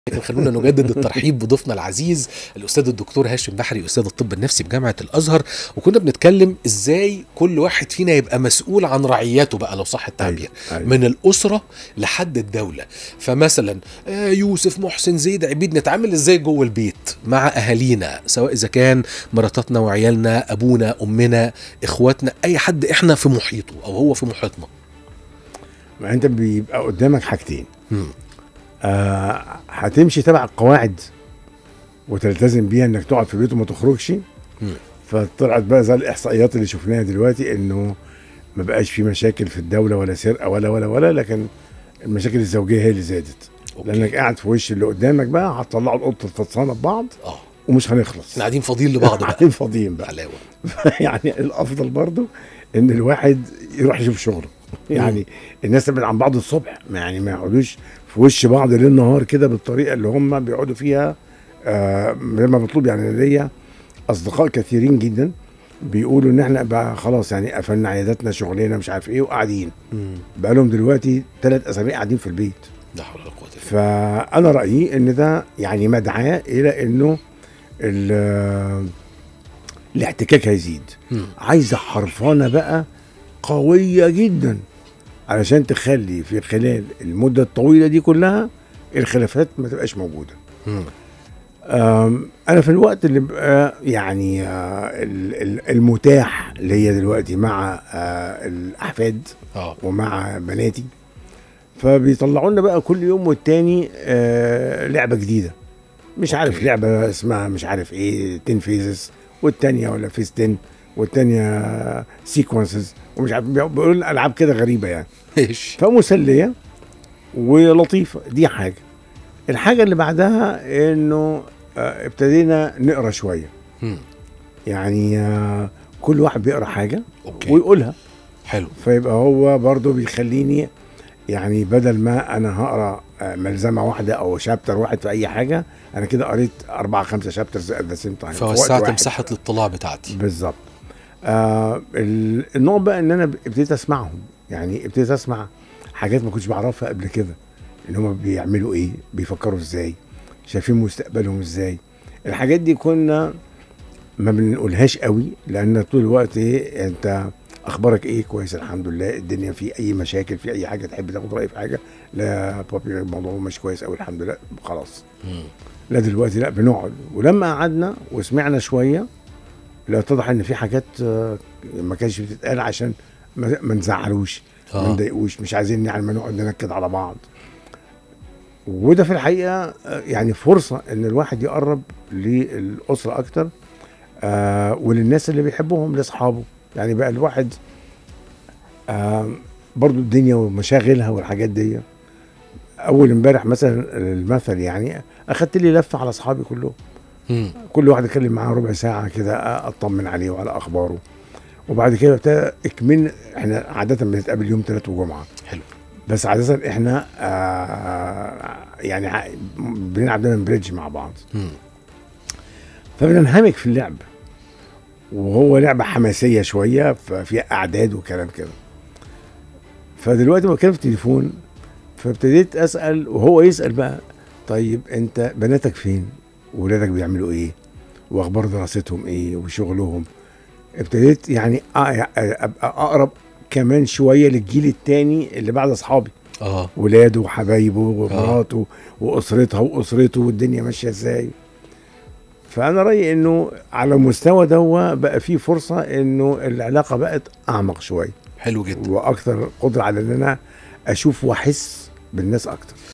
لكن خلونا نجدد الترحيب بضيفنا العزيز الاستاذ الدكتور هاشم بحري استاذ الطب النفسي بجامعه الازهر وكنا بنتكلم ازاي كل واحد فينا يبقى مسؤول عن رعيته بقى لو صح التعبير أيوة. من الاسره لحد الدوله فمثلا آه، يوسف محسن زيد عبيد نتعامل ازاي جوه البيت مع اهالينا سواء اذا كان مراتاتنا وعيالنا ابونا امنا اخواتنا اي حد احنا في محيطه او هو في محيطنا ما انت بيبقى قدامك حاجتين مم. آه هتمشي تبع القواعد وتلتزم بيها انك تقعد في البيت وما تخرجش مم. فطلعت بقى زي الاحصائيات اللي شفناها دلوقتي انه ما بقاش في مشاكل في الدوله ولا سرقه ولا ولا ولا لكن المشاكل الزوجيه هي اللي زادت أوكي. لانك قاعد في وش اللي قدامك بقى هتطلعوا القطه الفطسانه ببعض اه ومش هنخلص احنا قاعدين فاضيين لبعض بقى قاعدين فاضيين بقى حلاوه يعني الافضل برضو ان الواحد يروح يشوف شغله يعني الناس تبعد عن بعض الصبح ما يعني ما يقعدوش في وش بعض ليل نهار كده بالطريقه اللي هم بيقعدوا فيها آه زي ما مطلوب يعني ليا اصدقاء كثيرين جدا بيقولوا ان احنا بقى خلاص يعني قفلنا عياداتنا شغلنا مش عارف ايه وقاعدين مم. بقى لهم دلوقتي ثلاث اسابيع قاعدين في البيت لا حول ولا قوه الا بالله فانا رايي ان ده يعني مدعاه الى انه ال- الاحتكاك هيزيد مم. عايزه حرفانه بقى قويه جدا علشان تخلي في خلال المده الطويله دي كلها الخلافات ما تبقاش موجوده مم. أم، انا في الوقت اللي بقى يعني آه، ال- ال- المتاح ليا دلوقتي مع آه، الاحفاد اه ومع بناتي فبيطلعوا لنا بقى كل يوم والتاني آه لعبه جديده مش عارف أوكي. لعبه اسمها مش عارف ايه 10 فيزز والتانيه ولا فيز 10 والتانيه سيكونسز ومش عارف بيقولوا لنا العاب كده غريبه يعني ايش فمسليه ولطيفه دي حاجه الحاجه اللي بعدها انه آه ابتدينا نقرا شويه مم. يعني آه كل واحد بيقرا حاجه اوكي ويقولها حلو فيبقى هو برضو بيخليني يعني بدل ما انا هقرا آه، ملزمه واحده او شابتر واحد في اي حاجه انا كده قريت اربعه خمسه شابترز ات ذا سيم تايم فوسعت مساحه الاطلاع بتاعتي بالظبط آه ال- النوع بقى ان انا ابتديت اسمعهم يعني ابتديت اسمع حاجات ما كنتش بعرفها قبل كده ان هم بيعملوا ايه بيفكروا ازاي شايفين مستقبلهم ازاي الحاجات دي كنا ما بنقولهاش قوي لان طول الوقت ايه انت اخبارك ايه كويس الحمد لله الدنيا في اي مشاكل في اي حاجه تحب تاخد رايي في حاجه لا بابي الموضوع مش كويس قوي الحمد لله خلاص مم. لا دلوقتي لا بنقعد ولما قعدنا وسمعنا شويه لا اتضح ان في حاجات آه، ما كانش بتتقال عشان ما ما نزعلوش ما اه نضايقوش مش عايزين يعني ما نقعد ننكد على بعض وده في الحقيقه آه، يعني فرصه ان الواحد يقرب للاسره اكتر آه وللناس اللي بيحبهم لاصحابه يعني بقى الواحد آه برضو الدنيا ومشاغلها والحاجات دي اول امبارح مثلا المثل يعني اخدت لي لفه على اصحابي كلهم مم. كل واحد اتكلم معاه ربع ساعه كده اطمن عليه وعلى اخباره وبعد كده ابتدى اكمل احنا عاده بنتقابل يوم ثلاث وجمعه حلو بس عاده احنا آه يعني ع- بنلعب دايما بريدج مع بعض مم. فبننهمك في اللعب وهو لعبه حماسيه شويه ففيها اعداد وكلام كده فدلوقتي بتكلم في التليفون فابتديت اسال وهو يسال بقى طيب انت بناتك فين وولادك بيعملوا ايه واخبار دراستهم ايه وشغلهم ابتديت يعني أ- ابقى اقرب كمان شويه للجيل التاني اللي بعد اصحابي اه ولاده وحبايبه ومراته واسرتها واسرته والدنيا ماشيه ازاي فانا رايي انه على المستوى ده بقى في فرصه انه العلاقه بقت اعمق شويه حلو جدا واكثر قدره على ان انا اشوف واحس بالناس اكتر